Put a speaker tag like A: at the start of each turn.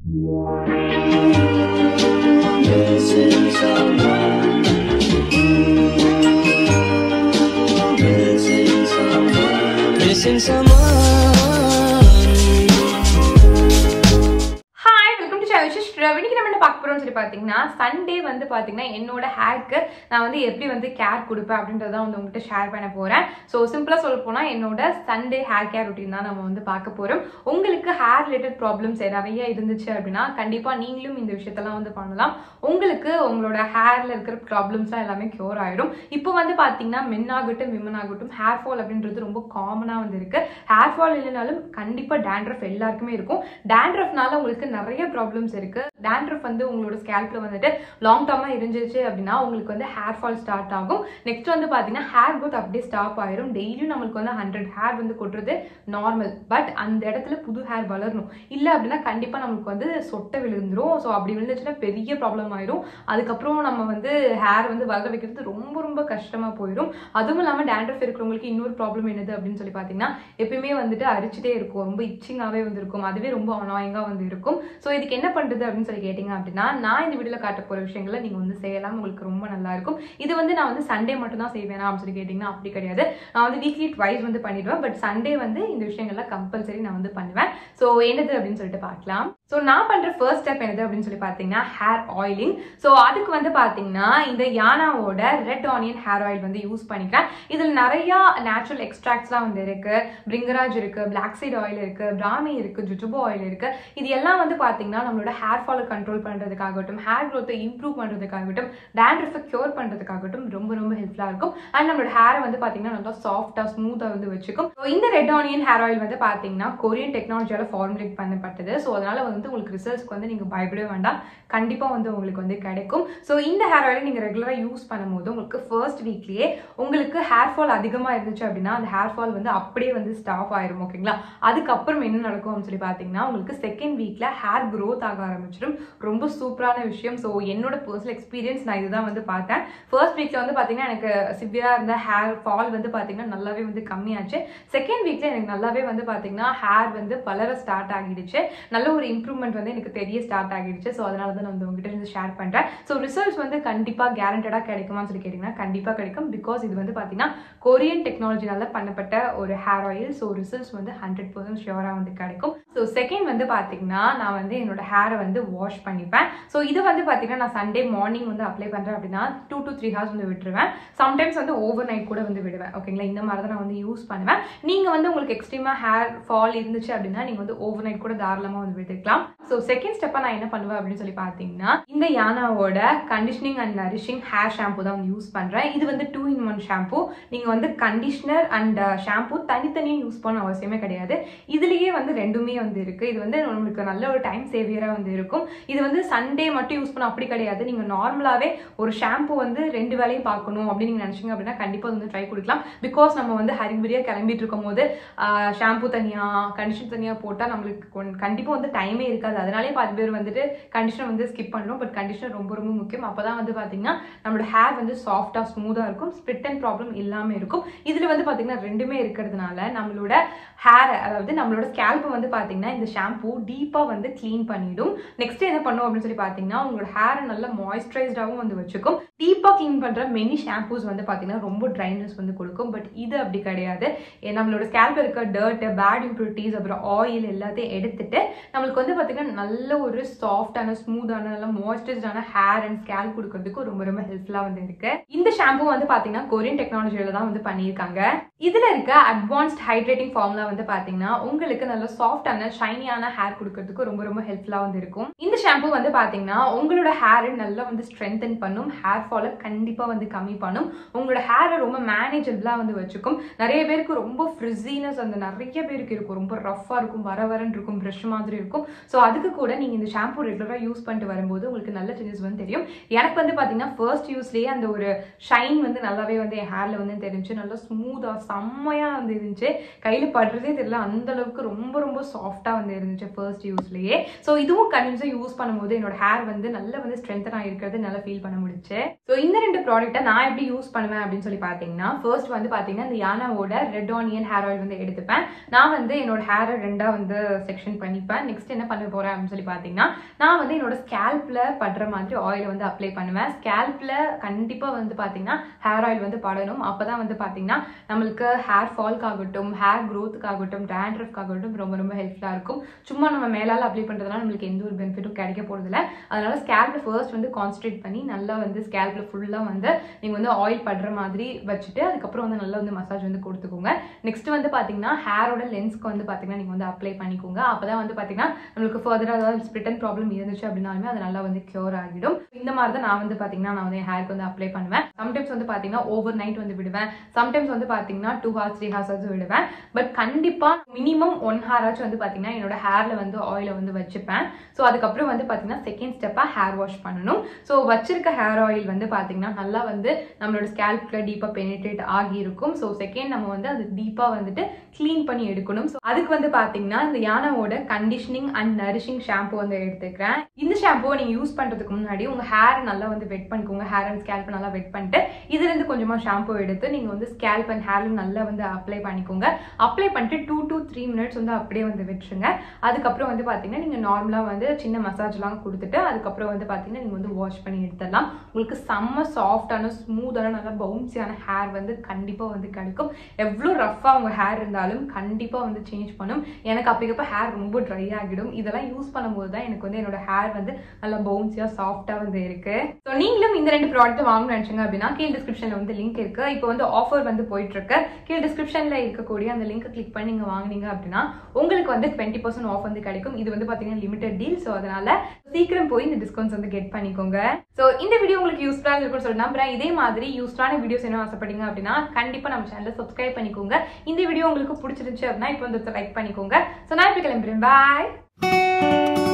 A: Missing someone. Missing someone. Missing someone.
B: Hi welcome to channel இன்னைக்கு நம்ம என்ன பார்க்க போறோம்னு சொல்லி பார்த்தீங்கன்னா சண்டே வந்து பார்த்தீங்கன்னா என்னோட ஹேருக்கு நான் வந்து எப்படி வந்து கேர் கொடுப்பேன் அப்படின்றத வந்து உங்ககிட்ட ஷேர் பண்ண போறேன் ஸோ சிம்பிளாக சொல்ல போனால் என்னோட சண்டே ஹேர் கேர் ரொட்டீன் தான் நம்ம வந்து பார்க்க போறோம் உங்களுக்கு ஹேர் ரிலேட்டட் ப்ராப்ளம்ஸ் நிறைய இருந்துச்சு அப்படின்னா கண்டிப்பாக நீங்களும் இந்த விஷயத்தெல்லாம் வந்து பண்ணலாம் உங்களுக்கு உங்களோட ஹேர்ல இருக்கிற ப்ராப்ளம்ஸ்லாம் எல்லாமே க்யூர் ஆயிடும் இப்போ வந்து பார்த்தீங்கன்னா மென் ஆகட்டும் விமன் ஆகட்டும் ஹேர் ஃபால் அப்படின்றது ரொம்ப காமனாக வந்து இருக்கு ஹேர் ஃபால் இல்லைனாலும் கண்டிப்பாக டேண்ட்ரஃப் எல்லாருக்குமே இருக்கும் டேண்ட்ரஃப்னால உங்களுக்கு நிறைய ப்ராப்ளம்ஸ் இருக்கு டேண்ட்ரஃப் வந்து உங்களோட ஸ்கேல்ப்ல வந்துட்டு லாங் டர்மா இருந்துச்சு அப்படின்னா உங்களுக்கு வந்து ஹேர் ஃபால் ஸ்டார்ட் ஆகும் நெக்ஸ்ட் வந்து பார்த்தீங்கன்னா ஹேர் growth அப்படியே ஸ்டாப் ஆயிரும் டெய்லியும் நம்மளுக்கு வந்து ஹண்ட்ரட் ஹேர் வந்து கொட்டுறது நார்மல் பட் அந்த இடத்துல புது ஹேர் வளரணும் இல்லை அப்படின்னா கண்டிப்பாக நம்மளுக்கு வந்து சொட்டை விழுந்துரும் ஸோ அப்படி விழுந்துச்சுன்னா பெரிய ப்ராப்ளம் ஆயிரும் அதுக்கப்புறம் நம்ம வந்து ஹேர் வந்து வளர வைக்கிறது ரொம்ப ரொம்ப கஷ்டமா போயிடும் அதுவும் இல்லாமல் டேண்ட்ரஃப் இருக்கிறவங்களுக்கு இன்னொரு ப்ராப்ளம் என்னது அப்படின்னு சொல்லி பார்த்தீங்கன்னா எப்பயுமே வந்துட்டு அரிச்சிட்டே இருக்கும் ரொம்ப இச்சிங்காகவே வந்து இருக்கும் அதுவே ரொம்ப அனாயிங்காக வந்து இருக்கும் ஸோ இதுக்கு என்ன பண்ணுறது அப்படின்னு சொல்லி கேட்டிங்க அப்படின்னா நான் இந்த வீடியோவில் காட்ட போகிற விஷயங்களை நீங்கள் வந்து செய்யலாம் உங்களுக்கு ரொம்ப நல்லா இருக்கும் இது வந்து நான் வந்து சண்டே மட்டும் தான் செய்வேனா அப்படின்னு சொல்லி கேட்டிங்கன்னா அப்படி கிடையாது நான் வந்து வீக்லி ட்வைஸ் வந்து பண்ணிடுவேன் பட் சண்டே வந்து இந்த விஷயங்கள்லாம் கம்பல்சரி நான் வந்து பண்ணுவேன் ஸோ என்னது அப்படின்னு சொல்லிட்டு பார்க்கலாம் ஸோ நான் பண்ணுற ஃபர்ஸ்ட் ஸ்டெப் என்னது அப்படின்னு சொல்லி பார்த்தீங்கன்னா ஹேர் ஆயிலிங் ஸோ அதுக்கு வந்து பார்த்தீங்கன்னா இந்த யானாவோட ரெட் ஆனியன் ஹேர் ஆயில் வந்து யூஸ் பண்ணிக்கிறேன் இதில் நிறையா நேச்சுரல் எக்ஸ்ட்ராக்ட்ஸ்லாம் வந்து இருக்கு பிரிங்கராஜ் இருக்கு பிளாக் சீட் ஆயில் இருக்கு பிராமி இருக்கு ஜுஜுபோ ஆயில் இருக்கு இது எல்லாம் வந்து பார்த்தீங்கன்னா நம்மளோட ஹேர் ஃபாலை கண்ட்ரோல் பண்ணுறதுக்காகட்டும் ஹேர் க்ரோத்தை இம்ப்ரூவ் பண்ணுறதுக்காகட்டும் டேண்ட்ரஃபை க்யூர் பண்ணுறதுக்காகட்டும் ரொம்ப ரொம்ப ஹெல்ப்ஃபுல்லாக இருக்கும் அண்ட் நம்மளோட ஹேரை வந்து பார்த்தீங்கன்னா நல்லா சாஃப்டாக ஸ்மூத்தாக வந்து வச்சுக்கும் ஸோ இந்த ரெட் ஆனியன் ஹேர் ஆயில் வந்து பார்த்தீங்கன்னா கொரியன் டெக்னாலஜியால் ஃபார்முலேட் பண்ணப்பட்டது ஸோ அதனால வந்து உங்களுக்கு ரிசல்ட்ஸ்க்கு வந்து நீங்கள் பயப்படவே வேண்டாம் கண்டிப்பாக வந்து உங்களுக்கு வந்து கிடைக்கும் ஸோ இந்த ஹேர் ஆயிலை நீங்கள் ரெகுலராக யூஸ் பண்ணும்போது உங்களுக்கு ஃபர்ஸ்ட் வீக்லேயே உங்களுக்கு ஹேர் ஃபால் அதிகமாக இருந்துச்சு அப்படின்னா அந்த ஹேர் ஃபால் வந்து அப்படியே வந்து ஸ்டாப் ஆயிரும் ஓகேங்களா அதுக்கப்புறம் என்ன நடக்கும் அப்படின்னு சொல்லி பார்த்தீங்கன்னா உங்களுக்கு செகண்ட் வீக்கில் ஹேர் growth ஆக ஆரம்பிச்சிடும் ரொம்ப சூப்பரான விஷயம் ஸோ என்னோட பர்சனல் எக்ஸ்பீரியன்ஸ் நான் இதுதான் வந்து பார்த்தேன் ஃபர்ஸ்ட் வீக்கில் வந்து பார்த்தீங்கன்னா எனக்கு சிவியராக இருந்த ஹேர் ஃபால் வந்து பார்த்தீங்கன்னா நல்லாவே வந்து கம்மியாச்சு செகண்ட் வீக்கில் எனக்கு நல்லாவே வந்து பார்த்தீங்கன்னா ஹேர் வந்து வளர ஸ்டார்ட் ஆகிடுச்சு நல்ல ஒரு இம்ப்ரூவ்மெண்ட் வந்து எனக்கு தெரிய ஸ்டார்ட் ஆகிடுச்சு ஸோ அதனால தான் நான் வந்து உங்ககிட்ட இருந்து ஷேர் பண்ணுறேன் ஸோ ரிசல்ட்ஸ் வந்து கண்டிப்பாக கேரண்டடாக கிடைக்குமான்னு சொல்லி கேட்டிங்கன்னா கண்டிப்பாக கிடைக்கும் பிகாஸ் இது வந்து பார்த்தீங்கன்னா கொரியன் டெக்னாலஜினால பண்ணப்பட்ட ஒரு ஹேர் ஆயில் ஸோ ரிசல்ட்ஸ் வந்து ஹண்ட்ரட் பர்சன்ட் ஷியோராக வந்து கிடைக்கும் ஸோ செகண்ட் வந்து பார்த்தீங்கன்னா நான் வந்து என்னோட ஹேரை வந்து வாஷ் பண்ணிப்பேன் ஸோ இது வந்து பார்த்தீங்கன்னா நான் சண்டே மார்னிங் வந்து அப்ளை பண்ணுறேன் அப்படின்னா டூ டு த்ரீ ஹவர்ஸ் வந்து விட்டுருவேன் சம்டைம்ஸ் வந்து ஓவர் நைட் கூட வந்து விடுவேன் ஓகேங்களா இந்த மாதிரி தான் நான் வந்து யூஸ் பண்ணுவேன் நீங்கள் வந்து உங்களுக்கு எக்ஸ்ட்ரீமாக ஹேர் ஃபால் இருந்துச்சு அப்படின்னா நீங்கள் வந்து ஓவர் நைட் கூட தாராளமாக வந்து விட்டுக்கலாம் ஸோ செகண்ட் ஸ்டெப்பாக நான் என்ன பண்ணுவேன் அப்படின்னு சொல்லி பார்த்தீங்கன்னா இந்த யானாவோட conditioning and nourishing hair shampoo தான் வந்து யூஸ் பண்ணுறேன் இது வந்து டூ இன் ஒன் ஷாம்பு நீங்கள் வந்து கண்டிஷனர் அண்ட் ஷாம்பு தனித்தனியாக யூஸ் பண்ண அவசியமே கிடையாது இதுலேயே வந்து ரெண்டுமே வந்து இருக்குது இது வந்து நம்மளுக்கு நல்ல ஒரு டைம் சேவியராக வந்து இருக்கும் இது வந்து சண்டே மட்டும் யூஸ் பண்ண அப்படி கிடையாது நீங்கள் நார்மலாகவே ஒரு ஷாம்பு வந்து ரெண்டு வேலையும் பார்க்கணும் அப்படின்னு நீங்கள் நினச்சிங்க அப்படின்னா கண்டிப்பாக வந்து ட்ரை கொடுக்கலாம் பிகாஸ் நம்ம வந்து ஹரிபரியாக கிளம்பிட்டு இருக்கும் போது ஷாம்பு தனியாக கண்டிஷன் தனியாக போட்டால் நம்மளுக்கு கண்டிப்பாக வந்து டைமே இருக்காது அதனாலே பாதி பேர் வந்துட்டு கண்டிஷனர் வந்து ஸ்கிப் பண்ணுறோம் பட் கண்டிஷனர் ரொம்ப ரொம்ப முக்கியம் அப்போ தான் வந்து பார்த்தீங்கன்னா நம்மளோட ஹேர் வந்து சாஃப்டாக ஸ்மூத்தாக இருக்கும் ஸ்பிட் அண்ட் ப்ராப்ளம் இல்லாமல் இருக்கும் இதில் வந்து பார்த்தீங்கன்னா ரெண்டுமே இருக்கிறதுனால நம்மளோட ஹேர் அதாவது நம்மளோட ஸ்கேல்ப்பை வந்து பார்த்தீங்கன்னா இந்த ஷாம்பு டீப்பாக வந்து க்ளீன் பண்ணிடும் நெக்ஸ்ட் என்ன பண்ணும் அப்படின்னு சொல்லி பார்த்தீங்கன்னா உங்களோட ஹேரை நல்லா மாய்ஸ்சரைஸ்டாகவும் வந்து வச்சுக்கும் டீப்பாக க்ளீன் பண்ணுற மெனி ஷாம்பூஸ் வந்து பார்த்தீங்கன்னா ரொம்ப ட்ரைனஸ் வந்து கொடுக்கும் பட் இது அப்படி கிடையாது ஏ, நம்மளோட ஸ்கேல்ப் இருக்க டர்ட் பேட் இம்ப்யூரிட்டிஸ் அப்புறம் ஆயில் எல்லாத்தையும் எடுத்துட்டு நம்மளுக்கு வந்து பார்த்தீங்கன்னா நல்ல ஒரு சாஃப்டான ஸ்மூத்தான நல்ல மாய்ஸ்சரைஸ்டான ஹேர் அண்ட் ஸ்கேல்ப் கொடுக்கறதுக்கு ரொம்ப ரொம்ப ஹெல்ப்ஃபுல்லாக வந்து இருக்கு இந்த ஷாம்பு வந்து பார்த்தீங்கன்னா கொரியன் டெக்னாலஜியில தான் வந்து பண்ணியிருக்காங்க இதுல இருக்க அட்வான்ஸ்ட் ஹைட்ரேட்டிங் ஃபார்முலா வந்து பாத்தீங்கன்னா உங்களுக்கு நல்ல சாஃப்டான ஷைனியான ஹேர் கொடுக்கறதுக்கு ரொம்ப ரொம்ப ஹெல்ப்ஃபுல்லா வந்து இருக்கும் இந்த ஷாம்பு வந்து பாத்தீங்கன்னா உங்களோட ஹேர் நல்லா வந்து ஸ்ட்ரென்தன் பண்ணும் ஹேர் ஃபாலை கண்டிப்பா வந்து கம்மி பண்ணும் உங்களோட ஹேரை ரொம்ப மேனேஜபிளா வந்து வச்சுக்கும் நிறைய பேருக்கு ரொம்ப ஃப்ரிஸினஸ் அந்த நிறைய பேருக்கு இருக்கும் ரொம்ப ரஃபா இருக்கும் வர வரன்னு இருக்கும் ப்ரஷ் மாதிரி இருக்கும் ஸோ அதுக்கு கூட நீங்க இந்த ஷாம்பு ரெகுலரா யூஸ் பண்ணிட்டு வரும்போது உங்களுக்கு நல்ல சேஞ்சஸ் வந்து தெரியும் எனக்கு வந்து பாத்தீங்கன்னா ஃபர்ஸ்ட் யூஸ்லயே அந்த ஒரு ஷைன் வந்து நல்லாவே வந்து என் ஹேர்ல வந்து தெரிஞ்சு நல்லா ஸ்மூத்தா செம்மையா வந்து இருந்துச்சு கையில படுறதே தெரியல அந்த அளவுக்கு ரொம்ப ரொம்ப சாஃப்டா வந்து இருந்துச்சு ஃபர்ஸ்ட் யூஸ்லயே ஸோ இதுவும் கண்டினியூஸாக யூஸ் பண்ணும்போது என்னோட ஹேர் வந்து நல்லா வந்து ஸ்ட்ரென்தன் ஆகிருக்கிறது நல்லா ஃபீல் பண்ண முடிச்சு ஸோ இந்த ரெண்டு ப்ராடக்ட்டை நான் எப்படி யூஸ் பண்ணுவேன் அப்படின்னு சொல்லி பார்த்தீங்கன்னா ஃபர்ஸ்ட் வந்து பார்த்தீங்கன்னா இந்த யானாவோட ரெட் ஆனியன் ஹேர் ஆயில் வந்து எடுத்துப்பேன் நான் வந்து என்னோட ஹேரை ரெண்டாக வந்து செக்ஷன் பண்ணிப்பேன் நெக்ஸ்ட் என்ன பண்ண போறேன் அப்படின்னு சொல்லி பார்த்தீங்கன்னா நான் வந்து என்னோட ஸ்கேல்ப்ல படுற மாதிரி ஆயில் வந்து அப்ளை பண்ணுவேன் ஸ்கேல்ப்ல கண்டிப்பா வந்து பார்த்தீங்கன்னா ஹேர் ஆயில் வந்து படணும் அப்பதான் வந்து பார்த்தீங்கன்னா நம்மளுக்கு ஹேர் ஃபால்க்காகட்டும் ஹேர் க்ரோத்துக்காகட்டும் டேண்ட்ரஃப்காகட்டும் ரொம்ப ரொம்ப ஹெல்ப்ஃபுல்லாக இருக்கும் சும்மா நம்ம மேலால அப்ளை பண்ணுறதுனால நம்மளுக்கு எந்த ஒரு பெனிஃபிட்டும் கிடைக்க போகிறதில்ல அதனால ஸ்கேல்ப்ல ஃபர்ஸ்ட் வந்து கான்சன்ட்ரேட் பண்ணி நல்லா வந்து ஸ்கேல்ப்ல ஃபுல்லாக வந்து நீங்கள் வந்து ஆயில் படுற மாதிரி வச்சுட்டு அதுக்கப்புறம் வந்து நல்லா வந்து மசாஜ் வந்து கொடுத்துக்கோங்க நெக்ஸ்ட் வந்து பார்த்தீங்கன்னா ஹேரோட லென்ஸ்க்கு வந்து பார்த்தீங்கன்னா நீங்கள் வந்து அப்ளை பண்ணிக்கோங்க அப்பதான் வந்து பார்த்தீங்கன்னா நம்மளுக்கு ஃபர்தராக ஏதாவது ஸ்பிரிட்டன் ப்ராப்ளம் இருந்துச்சு அப்படின்னாலுமே அது நல்லா வந்து க்யூர் ஆகிடும் இந்த மாதிரி தான் நான் வந்து பார்த்தீங்கன்னா நான் வந்து என் ஹேருக்கு வந்து அப்ளை பண்ணுவேன் சம்டைம்ஸ் வந்து பார்த்தீங்கன்னா ஓவர் நைட் வந்து விடுவேன் சம்டைம்ஸ் வந்து பார்த்தீங்கன்னா டூ ஹார்ஸ் த்ரீ ஹார்ஸ் வந்து விடுவேன் பட் கண்டிப்பாக மினிமம் ஒன் ஹாராச்சும் வந்து பார்த்தீங்கன்னா என்னோட ஹேர்ல வந்து ஆயிலை வந்து வச்சுப்பேன் ஸோ அதுக்கப்புறம் வந்து பார்த்தீங்கன்னா செகண்ட் ஸ்டெப்பாக ஹேர் வாஷ் பண்ணணும் ஸோ வச்சிருக்க ஹேர் ஆயில் வந்து பார்த்தீங்கன்னா நல்லா வந்து நம்மளோட ஸ்கேல்ப்ல டீப்பாக பெனிட்ரேட் ஆகி இருக்கும் ஸோ செகண்ட் நம்ம வந்து அது டீப்பாக வந்துட்டு க்ளீன் பண்ணி எடுக்கணும் ஸோ அதுக்கு வந்து பார்த்தீங்கன்னா இந்த யானாவோட கண்டிஷனிங் அண்ட் நரிஷிங் ஷாம்பு வந்து எடுத்துக்கிறேன் இந்த ஷாம்புவை நீங்கள் யூஸ் பண்ணுறதுக்கு முன்னாடி உங்கள் ஹேர் நல்லா வந்து வெட் பண்ணிக்கோங்க ஹேர் அண்ட் ஸ்கேல்ப் நல்லா வெட் பண்ணிட்டு இதுலேருந்து கொஞ்சமாக ஷாம்பு எடுத்து நீங்கள் வந்து ஸ்கேல்ப் அண்ட் ஹேர்ல நல்லா வந்து அப்ளை பண்ணிக்கோங்க அப்ளை பண்ணிட்டு டூ டு த்ரீ மினிட்ஸ் வந்து அப்படியே வந்து விட்டுருங்க அதுக்கப்புறம் வந்து பார்த்தீங்கன்னா நீங்கள் நார்மலாக வந்து சின்ன மசாஜ்லாம் கொடுத்துட்டு அதுக்கப்புறம் வந்து பார்த்தீங்கன்னா நீங்கள் வந்து வாஷ் பண்ணி எடுத்துடலாம் உங்களுக்கு செம்ம சாஃப்டான ஸ்மூத்தான நல்லா பவுன்சியான ஹேர் வந்து கண்டிப்பாக வந்து கிடைக்கும் எவ்வளோ ரஃப்பாக உங்கள் ஹேர் இருந்தாலும் கண்டிப்பாக வந்து சேஞ்ச் பண்ணும் எனக்கு அப்பக்கப்போ ஹேர் ரொம்ப ட்ரை ஆகிடும் இதெல்லாம் யூஸ் பண்ணும்போது தான் எனக்கு வந்து என்னோட ஹேர் வந்து நல்லா பவுன்சியாக சாஃப்டாக வந்து இருக்கு ஸோ நீங்களும் இந்த ரெண்டு ப்ராடக்ட் வாங்கணும்னு நினச்சிங்க அப்படின்னா கீழ் டிஸ்கிரிப்ஷனில் வந்து லிங்க் இருக்கு இப்போ வந்து ஆஃபர் வந்து போயிட்டு இருக்கு கீழ் டிஸ்கிரிப்ஷனில் இருக்கக்கூடிய அந்த லிங்க் கிளிக் பண்ணி நீங்கள் வாங்குனீங்க அப்படின்னா உங்களுக்கு வந்து டுவெண்ட்டி பர்சன்ட் ஆஃப் வந்து கிடைக்கும் இது வந்து பார்த்தீங்கன்னா லிமிடெட் டீல் ஸோ அதனால சீக்கிரம் போய் இந்த டிஸ்கவுண்ட்ஸ் வந்து கெட் பண்ணிக்கோங்க ஸோ இந்த வீடியோ உங்களுக்கு யூஸ்ஃபுல்லாக இருக்கும்னு சொல்லி நம்புறேன் இதே மாதிரி யூஸ்ஃபுல்லான வீடியோஸ் என்ன ஆசைப்பட்டீங்க அப்படின்னா கண்டிப்பாக நம்ம சேனலை சப்ஸ்கிரைப் பண்ணிக்கோங்க இந்த வீடியோ உங்களுக்கு பிடிச்சிருந்துச்சு அப்படின்னா இப்போ வந்து லைக் பண்ணிக்கோங்க ஸோ நான் இப்போ கிளம்புறேன் பாய்